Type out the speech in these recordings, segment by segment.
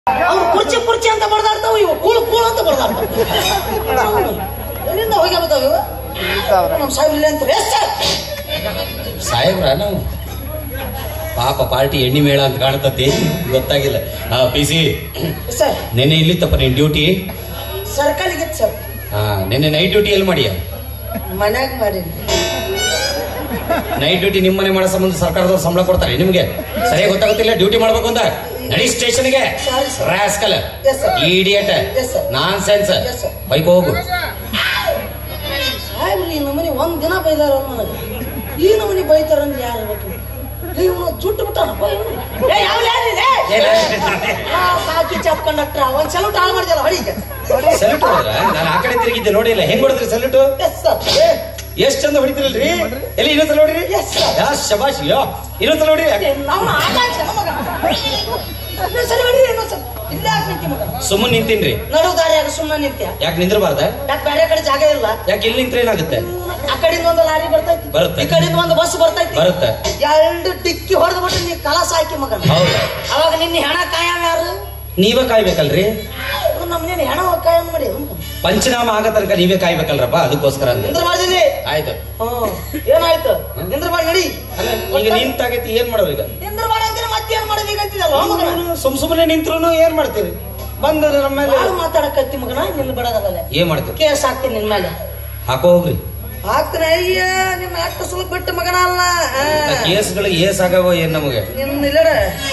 ಅವ್ರು ಕುರ್ಚಿ ಕುರ್ಚಿ ಅಂತ ಬಡ್ದಾಡ್ತಾವ ಇವು ಕೂಳು ಕೂಳು ಅಂತ ಬಡ್ದಾಡ್ತಾವ ಎಲ್ಲಿಂದ ಹೋಗಿ ಬರ್ತಾವ ಇವು ನಮ್ಮ ಸಾಹೇಬ್ ಇಲ್ಲಿ ಅಂತ ಎಸ್ ಸರ್ ಸಾಹೇಬ್ರ ನಾವು ಪಾಪ ಪಾರ್ಟಿ ಎಣ್ಣೆ ಮೇಳ ಅಂತ ಕಾಣ್ತತಿ ಗೊತ್ತಾಗಿಲ್ಲ ಹಾ ಪಿ ಸಿ ಸರ್ ನೆನ್ನೆ ಇಲ್ಲಿತ್ತಪ್ಪ ನಿನ್ ಡ್ಯೂಟಿ ಸರ್ಕಲ್ಗೆ ಸರ್ ಹಾ ನೆನ್ನೆ ನೈಟ್ ಡ್ಯೂಟಿ ಎಲ್ಲಿ ಮಾಡಿಯ ಮನ್ಯಾಗ ಮಾಡೀನಿ ನೈಟ್ ಡ್ಯೂಟಿ ನಿಮ್ಮನೆ ಮಾಡೋ ಸಂಬಂಧ ಸರ್ಕಾರದವ್ರು ಸಂಬಳ ಕೊಡ್ತಾರೆ ನಿಮ್ಗೆ ಸರಿಯಾಗಿ ಗೊತ್ತಾಗುತ್ತಿಲ್ಲ ಡ್ಯೂಟಿ ಮಾಡ್ಬೇಕು ಅಂತ ನಡಿ ಸ್ಟೇಷನ್ಗೆ Sorry, sir. Rascal Yes, sir. Idiot Yes, sir. Nonsense Yes, sir. Bike ಹೋಗು ಸಾಹೇಬ್ರು ಈ ನಮ್ಮನೆ ಒಂದ್ ದಿನ ಬೈದಾರ ನನಗೆ ಈ ನಮ್ಮನೆ ಬೈತಾರಂದ್ರೆ ಯಾರು ಇರ್ಬೇಕು ಇವನು ಜುಟ್ಟು ಬಿಟ್ಟಾನಪ್ಪ ಇವನು ಏ ಯಾವ ಯಾರಿದೆ ಸಾಕಿ ಚಾಪ್ ಕಂಡಕ್ಟರ್ ಒಂದ್ ಸಲ ಹಾಳು ಮಾಡಿದ್ಯಲ್ಲ ಹೊಡಿಗೆ ಸಲ್ಯೂಟ್ ಹೊಡೆದ್ರ ನಾನು ಆ ಕಡೆ ತಿರುಗಿದ್ದೆ ನೋಡಿಲ್ಲ ಹೆಂಗ್ ಹೊಡೆದ್ರಿ ಸಲ್ಯೂಟ್ ಎಸ್ ಸರ್ ಎಷ್ಟ್ ಚಂದ ಹೊಡಿತಿರಲ್ರಿ ಎಲ್ಲಿ ಇನ್ನೊಂದ್ಸಲ ನೋಡ್ರಿ Yes, sir. ಯಾ ಶಬಾಷ್ ಯೋ ಇನ್ನೊಂದ್ಸಲ ನೋಡ್ರಿ ನಾವು ಆಕಾಶ ಮಗ ಇನ್ನೊಂದ್ ಸಲ ಹೊಡಿ ಇನ್ನೊಂದ್ ಸಲ ಇಲ್ಲೇ ಯಾಕೆ ನಿಂತಿ ಮಗ ಸುಮ್ಮನೆ ನಿಂತೀನ್ರಿ ನಡು ದಾರಿಯಾಗ ಸುಮ್ಮನೆ ನಿಂತ್ಯ ಯಾಕೆ ನಿಂದ್ರಬಾರ್ದ ಯಾಕೆ ಬೇರೆ ಕಡೆ ಜಾಗ ಇಲ್ಲ ಯಾಕೆ ಇಲ್ಲಿ ನಿಂತ್ರೆ ಏನಾಗುತ್ತೆ ಆ ಕಡೆಯಿಂದ ಒಂದು ಲಾರಿ ಬರ್ತೈತಿ ಬರುತ್ತೆ. ಈ ಕಡೆಯಿಂದ ಒಂದು ಬಸ್ ಬರ್ತೈತಿ ಬರುತ್ತೆ ಎರಡು ಟಿಕ್ಕಿ ಹೊಡೆದು ಬಿಟ್ಟು ನೀ ಕಲಸ ಹಾಕಿ ಮಗನ ಹೌದಾ ಅವಾಗ ನಿನ್ನ ಹೆಣ ಕಾಯಂ ಯಾರು ನೀವೇ ಕಾಯ್ಬೇಕಲ್ರಿ ನಮ್ಮನೇನು ಹೆಣ ಕಾಯಂ ಮಾಡಿ ಪಂಚನಾಮ ಆಗ ತನಕ ನೀವೇ ಕಾಯ್ಬೇಕಲ್ರಪ್ಪ ಅದಕ್ಕೋಸ್ಕರ ಅಂದೆ ನಿಂದ್ರ ಮಾಡಿದಿರಿ ಆಯ್ತು ಹ್ಮ್ ಏನಾಯ್ತು ನಿಂದ್ರ ಮಾಡಿ ನಡಿ ಅಲ್ಲ, ಈಗ ನಿಂತಾಗೈತಿ ಏನ್ ಮಾಡೋದು ಈಗ ನಿಂದ್ರ ಮಾಡಿ ಅಂತೀರ ಮತ್ತೇನ್ ಮಾಡೋದು ಈಗ ಅಂತಿದಲ್ಲ ಮಗನ ಸುಮ್ ಸುಮ್ಮನೆ ನಿಂತ್ರು ಏನ್ ಮಾಡ್ತೀರಿ ಬಂದ ನಮ್ಮ ಮೇಲೆ ಯಾರು ಮಾತಾಡಕತ್ತಿ ಮಗನ ನಿನ್ನ ಬಿಡೋದಲ್ಲ ಏನ್ ಮಾಡ್ತೀರಿ ಕೇಸ್ ಹಾಕ್ತೀನಿ ನಿನ್ ಮೇಲೆ ಹಾಕೋ ಹೋಗ್ರಿ ಹಾಕ್ತೀನಿ ಅಯ್ಯ ನಿಮ್ಮ ಅಕ್ಕ ಸುಲ್ ಬಿಟ್ಟು ಮಗನ ಅಲ್ಲ ಆ. ಕೇಸ್ಗಳು ಏಸ್ ಆಗವೋ ಏನ್ ನಮಗೆ ನಿನ್ನ ಇಲ್ಲಡ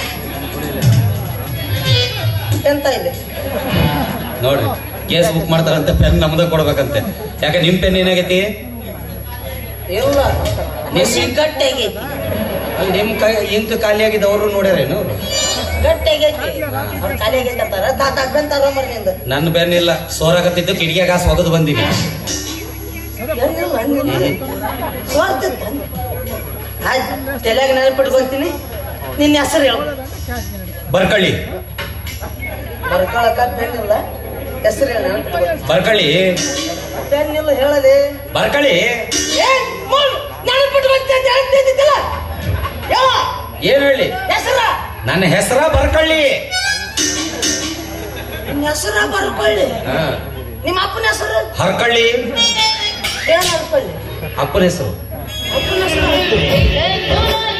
ಎಂತ ಇದೆ ನೋಡ್ರಿ ಕೇಸ್ ಬುಕ್ ಮಾಡ್ತಾರಂತೆ ಪೆನ್ ನಮ್ದ ಕೊಡ್ಬೇಕಂತೆ ಯಾಕೆ ನಿಮ್ ಪೆನ್ ಏನಾಗೈತಿ ಇಲ್ಲ ಮೆಸಿ ಗಟ್ಟಿಯಾಗೈತಿ ಅಲ್ಲಿ ನಿಮ್ ಕೈ ಇಂಕ ಖಾಲಿ ಆಗಿದ್ದ ಅವರು ನೋಡ್ಯಾರೇನು ಅವ್ರು ಗಟ್ಟಿಯಾಗೈತಿ ಅವ್ರ ಖಾಲಿ ಆಗೈತಿ ಅಂತಾರ ತಾತ ಬಂತಾರ ಮರ್ನಿಂದ ನನ್ನ ಬೆನ್ ಇಲ್ಲ ಸೋರಾಗತ್ತಿದ್ದು ಕಿಡಿಗೆ ಗಾಸ್ ಒಗದು ಬಂದೀನಿ ಏನಿಲ್ಲ ಸ್ವಾರ್ಥ ಆಯ್ತು ತಲೆಯಾಗ ನೆನಪಿಟ್ಟು ಬಂತೀನಿ ನಿನ್ನ ಹೆಸರು ಹೇಳು ಬರ್ಕಳ್ಳಿ ಬರ್ಕೊಳಕ ಪೆನ್ನಿಲ್ಲ ಹೆಸರು ಹೇಳು ನೆನಪಿಟ್ಟು ಬರ್ತೀನಿ. ಬರ್ಕಳ್ಳಿ ಪೆನ್ನಿಲ್ಲ ಹೇಳದೆ ಬರ್ಕಳ್ಳಿ ಏನ್ ಮೂಲ್ ನೆನಪಿಟ್ಟು ಬಂತೀನಿ ಅಂತ ಹೇಳ್ತಿದ್ದಿಲ್ಲ ಯಾವ ಏನ್ ಹೇಳಿ ಹೆಸರ ನನ್ನ ಹೆಸರ ಬರ್ಕಳ್ಳಿ ನಿನ್ನ ಹೆಸರ ಬರ್ಕೊಳ್ಳಿ ಹಾ ನಿಮ್ಮ ಅಪ್ಪನ ಹೆಸರು ಹರ್ಕಳ್ಳಿ ಏನ್ ಹರ್ಕೊಳ್ಳಿ ಅಪ್ಪನ ಹೆಸರು ಅಪ್ಪನ ಹೆಸರು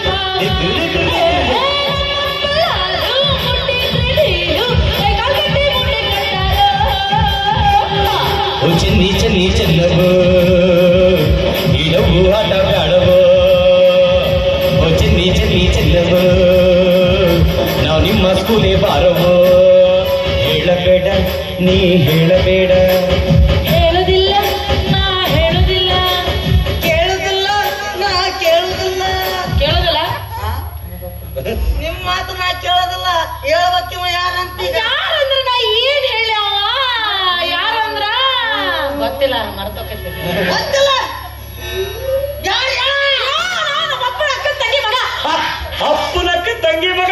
ಓ ಚೆನ್ನಿ ಚೆನ್ನಿ ಚೆನ್ನವ ಇಡವು ಆಟ ಆಡವ ಓ ಚೆನ್ನಿ ಚೆನ್ನಿ ಚೆನ್ನವ ನಾವು ನಿಮ್ಮ ಸ್ಕೂಲೇ ಬಾರವ ಹೇಳಬೇಡ ನೀ ಹೇಳಬೇಡ ಹೇಳುದಿಲ್ಲ ನಾ ಹೇಳುದಿಲ್ಲ ಕೇಳುದಿಲ್ಲ ನಾ ಕೇಳುದಿಲ್ಲ ಕೇಳುದಿಲ್ಲ ನಿಮ್ಮ ಮಾತು ನಾ ಕೇಳೋದಿಲ್ಲ ಹೇಳ್ಬೇಕಿವ ಯಾರಂತ ಈಗ ಯಾರಂದ್ರ ನಾ ಏನ್ ಹೇಳಿ ಅವ ಯಾರಂದ್ರ ಗೊತ್ತಿಲ್ಲ ಮರ್ತೋಕೈತಿ ಗೊತ್ತಿಲ್ಲ ಯಾರು ಹೇಳ ನಮ್ಮ ಅಪ್ಪನ ಅಕ್ಕನ ತಂಗಿ ಮಗ ಅಪ್ಪನಕ್ಕ ತಂಗಿ ಮಗ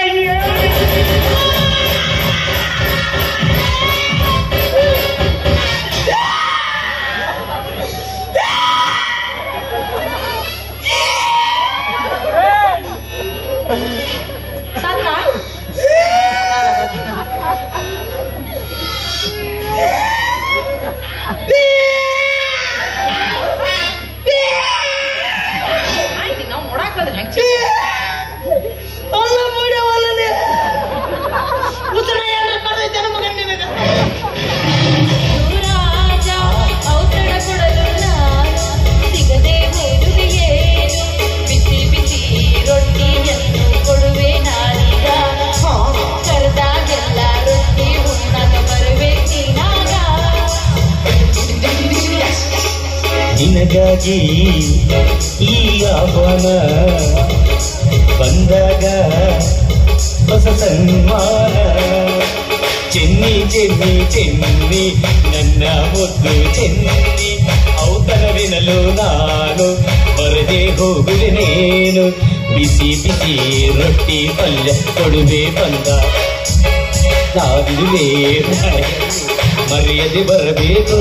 ಸಣ್ಣ ಆಯ್ತು ನಾವು ನೋಡಾಕ್ ಹೋದ್ರೆ ಹೆಂಗ್ ಅಲ್ಲ ಮಾಡಿ ಅವಲ್ಲೇ ಉತ್ತರ ಏನ್ರ ಕರ್ತೈತೆ ನಮ್ಮ ಮಗನ್ ನಿನಗೆ ರಾಜ ಔತಣ ಕೊಡಲು ನಾನು ಸಿಗದೆ ಹೋದುದು ಏನು ಬಿಸಿ ಬಿಸಿ ರೊಟ್ಟಿಯನ್ನು ಕೊಡುವೆ ನಾನೀಗ ಕರೆದಾಗೆಲ್ಲ ರೊಟ್ಟಿ ಉಣ್ಣಾಗ ಬರುವೆ ನೀನಾಗ ನಿನಗಾಗಿ ಈ ಆಹ್ವಾನ ಬಂದಾಗ ಹೊಸ ಸನ್ಮಾನ ಚೆನ್ನಿ ಚೆನ್ನಿ ಚೆನ್ನಿ ನನ್ನ ಮುದ್ದು ಚೆನ್ನಿ ಔತಣವಿನಲು ನಾನು ಬರದೆ ಹೋಗುವೆ ನೇನು ಬಿಸಿ ಬಿಸಿ ರೊಟ್ಟಿ ಪಲ್ಯ ಕೊಡುವೆ ಬಂದ ನಾವಿರುವೆ ಮರೆಯದೆ ಬರಬೇಕು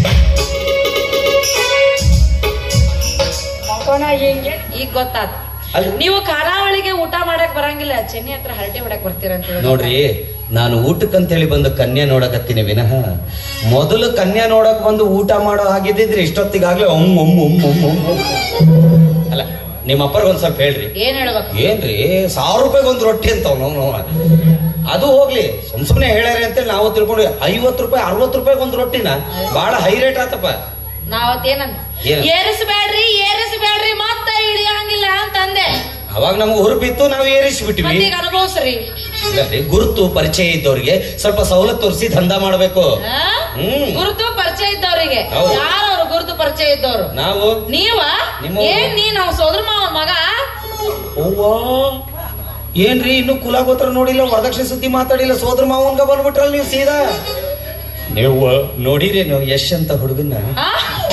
ಮಗನ ಹೆಂಗೆ ಈಗ ಗೊತ್ತಾತ್ ಅಲ್ಲಿ ನೀವು ಖಾನಾವಳಿಗೆ ಊಟ ಮಾಡಕ್ ಬರಂಗಿಲ್ಲ ಚೆನ್ನಿ ಹತ್ರ ಹರಟೆ ಹೊಡಕ್ ಬರ್ತೀರಂತ ಹೇಳಿ. ನೋಡ್ರಿ ನಾನು ಊಟಕ್ಕಂತೇಳಿ ಬಂದು ಕನ್ಯಾ ನೋಡಕತ್ತೀನಿ ವಿನಃ ಮೊದಲು ಕನ್ಯಾ ನೋಡಕ್ ಬಂದು ಊಟ ಮಾಡೋ ಹಾಗಿದ್ದಿದ್ರೆ ಇಷ್ಟೊತ್ತಿಗಾಗ್ಲೇ ಒಮ್ ಒಮ್ ಒಮ್ ಒಮ್ ಒಮ್ ಒಮ್. ಅಲ್ಲ ನಿಮ್ಮ ಅಪ್ಪರ್ಗೆ ಒಂದ್ ಸ್ವಲ್ಪ ಹೇಳ್ರಿ ಏನ್ ಹೇಳ್ಬೇಕು ಏನ್ರಿ ಸಾವಿರ ರೂಪಾಯಿಗೆ ಒಂದು ರೊಟ್ಟಿ ಅಂತ ಅವ್ನು ಅದು ಹೋಗ್ಲಿ ಸುಮ್ ಸುಮ್ನೆ ಹೇಳ್ಯಾರ ಅಂತೇಳಿ ನಾವು ತಿಳ್ಕೊಂಡು ಐವತ್ತು ರೂಪಾಯಿ ಅರವತ್ತು ರೂಪಾಯಿಗೆ ಒಂದು ರೊಟ್ಟಿನ ಬಹಳ ಹೈ ರೇಟ್ ಆತಪ್ಪ ನಾವತ್ತೇನಂದ ಏನ್? ಏರಿಸ್ಬೇಡ್ರಿ ಏರಿಸ್ಬೇಡ್ರಿ ಮತ್ತೆ ಇಳಿಯಂಗಿಲ್ಲ ಅಂತಂದೆ ಅವಾಗ ನಮ್ಗೆ ಹುರುಪಿತ್ತು ನಾವು ಏರಿಸ್ಬಿಟ್ವಿ ಮತ್ತೀಗ ಅನುಭವಿಸ್ರಿ ಇಲ್ಲರಿ, ಗುರುತು ಪರಿಚಯ ಇದ್ದವ್ರಿಗೆ ಸ್ವಲ್ಪ ಸವಲತ್ತು ತೋರಿಸಿ ದಂಧ ಮಾಡ್ಬೇಕು ಆ? ಹ್ಮ್. ಗುರುತು ಪರಿಚಯ ಇದ್ದವ್ರಿಗೆ ಹೌದು. ಯಾರವ್ರು ಗುರುತು ಪರಿಚಯ ಇದ್ದವ್ರು ನಾವು ನೀವ ನಿಮ್ಮ- ಏನ್ ನೀ ನಾವು ಸೋದರ ಮಾವನ್ ಮಗ ಅವ್ವಾ ಏನ್ರಿ ಇನ್ನು ಕುಲಾಗೋತ್ರ ನೋಡಿಲ್ಲ ವರದಕ್ಷಿಣೆ ಸುದ್ದಿ ಮಾತಾಡಿಲ್ಲ ಸೋದರ ಮಾವನ್ಗ ಬಂದ್ಬಿಟ್ರಲ್ಲ ನೀವು ಸೀದಾ ನೀವು ನೋಡಿರೇನು ಯಶ್ ಅಂತ ಹುಡುಗನ್ನ ಆ?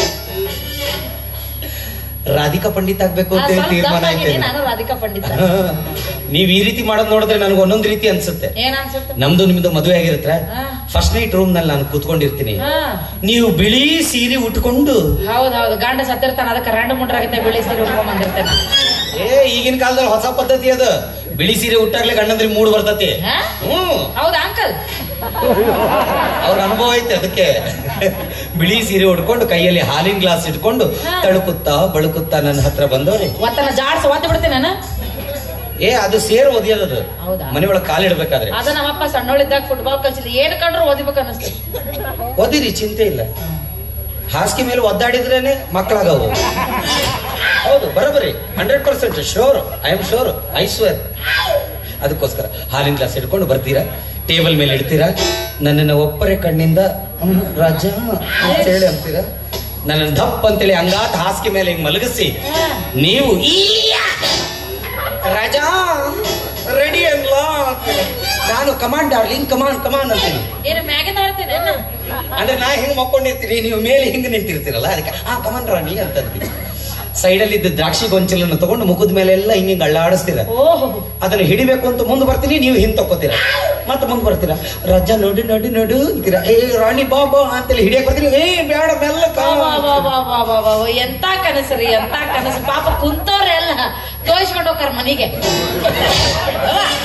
ರಾಧಿಕಾ ಪಂಡಿತ್ ಆಗ್ಬೇಕು ಆ, ಅಂತ ಹೇಳಿ ಸ್ವಲ್ಪ ತೀರ್ಮಾನ ದಪ್ಪ ಆಗಿದೆ, ಐತೆ ನಾನು ರಾಧಿಕಾ ಪಂಡಿತ ನೀವ್ ಈ ರೀತಿ ಮಾಡೋದ್ ನೋಡಿದ್ರೆ ನನಗೆ ಒಂದೊಂದ್ ರೀತಿ ಅನ್ಸುತ್ತೆ ಏನ್ ಅನ್ಸುತ್ತೆ ನಮ್ದು ನಿಮ್ದು ಮದುವೆ ಆಗಿರತ್ರ ಹಾ. ಫಸ್ಟ್ ನೈಟ್ ರೂಮ್ ನಲ್ಲಿ ನಾನು ಕೂತ್ಕೊಂಡಿರ್ತೀನಿ ಹಾ ನೀವು ಬಿಳಿ ಸೀರೆ ಉಟ್ಕೊಂಡು ಹೌದ್ ಹೌದು ಗಂಡ ಸತ್ತಿರ್ತಾನ ಅದಕ್ಕೆ ರಂಡು ಮುಂಡ್ರಾಗಿದ್ದ ಬಿಳಿ ಸೀರೆ ಉಟ್ಕೊಂಡ್ ಬಂದಿರ್ತಾನ ಏ ಈಗಿನ ಕಾಲದಲ್ಲಿ ಹೊಸ ಪದ್ಧತಿ ಅದು ಬಿಳಿ ಸೀರೆ ಉಟ್ಟಾಗ್ಲೇ ಗಂಡಂದ್ರಿ ಮೂಡ್ ಬರ್ತತಿ ಹಾ? ಹ್ಮ್ ಹೌದಾ ಅಂಕಲ್ ಅವ್ರ ಅನುಭವ ಐತೆ ಅದಕ್ಕೆ ಬಿಳಿ ಸೀರೆ ಉಟ್ಕೊಂಡು ಕೈಯಲ್ಲಿ ಹಾಲಿನ ಗ್ಲಾಸ್ ಇಟ್ಕೊಂಡು ಹಾ. ತಳುಕುತ್ತಾ ಬಳುಕುತ್ತಾ ನನ್ನ ಹತ್ರ ಬಂದವ್ರಿ ಒತ್ತನ ಜಾಡ್ಸ್ ಒತ್ತ ಬಿಡ್ತೀನಿ ನಾನು ಏ ಅದು ಸೇರ್ ಓದಿಯೋದು ಹೌದಾ? ಮನೆ ಒಳಗೆ ಕಾಲಿಡ್ಬೇಕಾದ್ರೆ ಅದ ನಮ್ಮಪ್ಪ ಸಣ್ಣೋಳಿದ್ದಾಗ ಫುಟ್ಬಾಲ್ ಕಲ್ಸಿದ್ ಏನ್ ಕಂಡ್ರು ಓದಿಬೇಕು ಅನಿಸ್ತು ಓದಿರಿ ಚಿಂತೆ ಇಲ್ಲ ಹಾಸಿಗೆ ಮೇಲೆ ಒದ್ದಾಡಿದ್ರೇನೆ ಮಕ್ಕಳಾಗವು ಹೌದು ಬರೋಬರಿ hundred percent sure I am sure I swear ಅದಕ್ಕೋಸ್ಕರ ಹಾಲಿನ ಗ್ಲಾಸ್ ಇಟ್ಕೊಂಡು ಬರ್ತೀರಾ ಟೇಬಲ್ ಮೇಲೆ ಇಡ್ತೀರಾ ನನ್ನನ್ನು ಒಪ್ಪರೆ ಕಣ್ಣಿಂದ "ಹ್ಮ್, ರಾಜ ಅಂತ ಹೇಳಿ ಅಂತೀರಾ ನನ್ನನ್ನು ದಪ್ಪ ಅಂತೇಳಿ ಹಂಗಾತ್ ಹಾಸಿಗೆ ಮೇಲೆ ಹಿಂಗ್ ಮಲಗಿಸಿ ನೀವು ಈಯ ರಾಜ ರೆಡಿ ಅಲ್ಲ ನಾನು ಕಮಾಂಡ್ ಡಾರ್ಲಿಂಗ್ ಕಮಾಂಡ್ ಕಮಾಂಡ್ ಅಂತೀನಿ ಏನು ಮ್ಯಾಗಿಂದ ಹೇಳ್ತೀನಿ ಅಂದ್ರೆ ನಾ ಹಿಂಗ್ ಮಕ್ಕೊಂಡಿರ್ತೀನಿ ನೀವು ಮೇಲೆ ಹಿಂಗ್ ನಿಂತಿರ್ತೀರಲ್ಲ ಅದಕ್ಕೆ ಆ ಕಮನ್ ರಾಣಿ ಅಂತಂದ್ವಿ ಸೈಡಲ್ಲಿ ಇದ್ದ ದ್ರಾಕ್ಷಿ ಗೊಂಚಲನ್ನು ತಗೊಂಡು ಮುಖದ ಮೇಲೆ ಎಲ್ಲ ಹಿಂಗ್ ಹಿಂಗ್ ಅಳ್ಳಾಡಿಸ್ತೀರ ಓಹೋ ಅದನ್ನ ಹಿಡಿಬೇಕು ಅಂತ ಮುಂದೆ ಬರ್ತೀನಿ ನೀವು ಹಿಂದ್ ತಕ್ಕೋತೀರ ಮತ್ತೆ ಮುಂದೆ ಬರ್ತೀರಾ ರಾಜ ನೋಡಿ ನೋಡಿ ನೋಡು ಅಂತೀರಾ ಏ ರಾಣಿ ಬಾ ಬಾ ಅಂತೇಳಿ ಹಿಡಿಯಕ್ ಬರ್ತೀನಿ ಏ ಬೇಡ ಮೆಲ್ಲಕ ವಾ, ವಾ, ವಾ, ವಾ, ವಾ, ವಾ, ವಾ, ವಾ. ಎಂತ ಕನಸ್ರಿ ಎಂತ ಕನಸು ಪಾಪ ಕುಂತವ್ರೆಲ್ಲ ತೋರಿಸ್ಕೊಂಡು ಹೋಗ್ತಾರ ಮನಿಗೆ